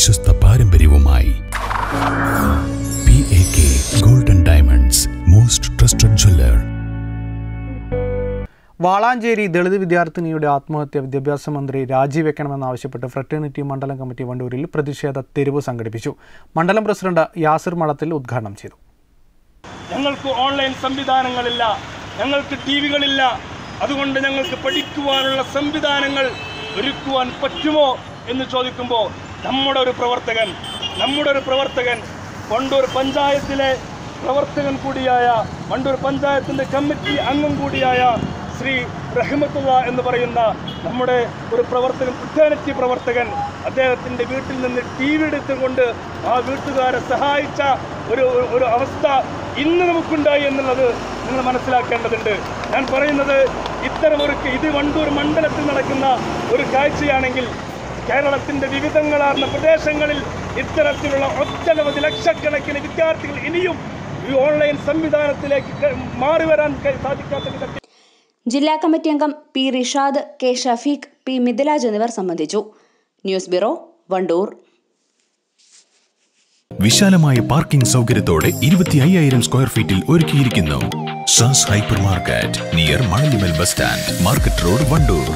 വിശ്വസ്ത പാരമ്പര്യവുമായി P A K golden diamonds most trusted jeweller Valanchery Dalit വിദ്യാർത്ഥിനിയുടെ ആത്മഹത്യ വിദ്യാഭ്യാസ മന്ത്രി രാജിവെക്കണമെന്നാവശ്യപ്പെട്ട് ഫ്രട്ടേണിറ്റി മണ്ഡലം കമ്മിറ്റി വണ്ടൂരിൽ പ്രതിഷേധ തെരുവ് സംഘടിപ്പിച്ചു മണ്ഡലം പ്രസിഡന്റ് യാസിർ മളത്തിൽ ഉദ്ഘാടനം ചെയ്തു ഞങ്ങൾക്ക് ഓൺലൈൻ സംവിധാനങ്ങളില്ല ഞങ്ങൾക്ക് ടി വികളില്ല അതുകൊണ്ട് ഞങ്ങൾക്ക് പഠിക്കുവാനുള്ള സംവിധാനങ്ങൾ ഒരുക്കുവാൻ പറ്റുമോ എന്ന് ചോദിക്കുമ്പോൾ നമ്മുടെ ഒരു പ്രവർത്തകൻ നമ്മുടെ ഒരു പ്രവർത്തകൻ വണ്ടൂർ പഞ്ചായത്തിലെ പ്രവർത്തകൻ കൂടിയായ വണ്ടൂർ പഞ്ചായത്തിൻ്റെ കമ്മിറ്റി അംഗം കൂടിയായ ശ്രീ റഹ്മത്തുള്ള എന്ന് പറയുന്ന നമ്മുടെ ഒരു പ്രവർത്തകൻ ക്രിസ്ത്യാനിറ്റി പ്രവർത്തകൻ അദ്ദേഹത്തിൻ്റെ വീട്ടിൽ നിന്ന് ടി വി എടുത്തുകൊണ്ട് ആ വീട്ടുകാരെ സഹായിച്ച ഒരു ഒരു അവസ്ഥ ഇന്ന് നമുക്കുണ്ടായി എന്നുള്ളത് നിങ്ങൾ മനസ്സിലാക്കേണ്ടതുണ്ട് ഞാൻ പറയുന്നത് ഇത്തരം ഒരു ഇത് വണ്ടൂർ മണ്ഡലത്തിൽ നടക്കുന്ന ഒരു കാഴ്ചയാണെങ്കിൽ കേരളത്തിൻ്റെ വിവിധങ്ങളാർന്ന പ്രദേശങ്ങളിൽ ഇത്തരത്തിലുള്ള ഒട്ടനവധി ലക്ഷക്കണക്കിന് വിദ്യാർത്ഥികൾ ഇനിയും ഈ ഓൺലൈൻ സംവിധാനത്തിലേക്ക് ക- മാറി വരാൻ ക- സാധിക്കാത്ത വിധത്തിൽ ജില്ലാ കമ്മിറ്റി അംഗം P Rishad K Shafeeq P Mithilaj എന്നിവർ സംബന്ധിച്ചു ന്യൂസ് ബ്യൂറോ വണ്ടൂർ വിശാലമായ പാർക്കിംഗ് സൗകര്യത്തോടെ ഇരുപത്തി അയ്യായിരം സ്ക്വയർ ഫീറ്റിൽ ഒരുക്കിയിരിക്കുന്നു സാസ് hyper market near Manalimal bus stand market road Wandoor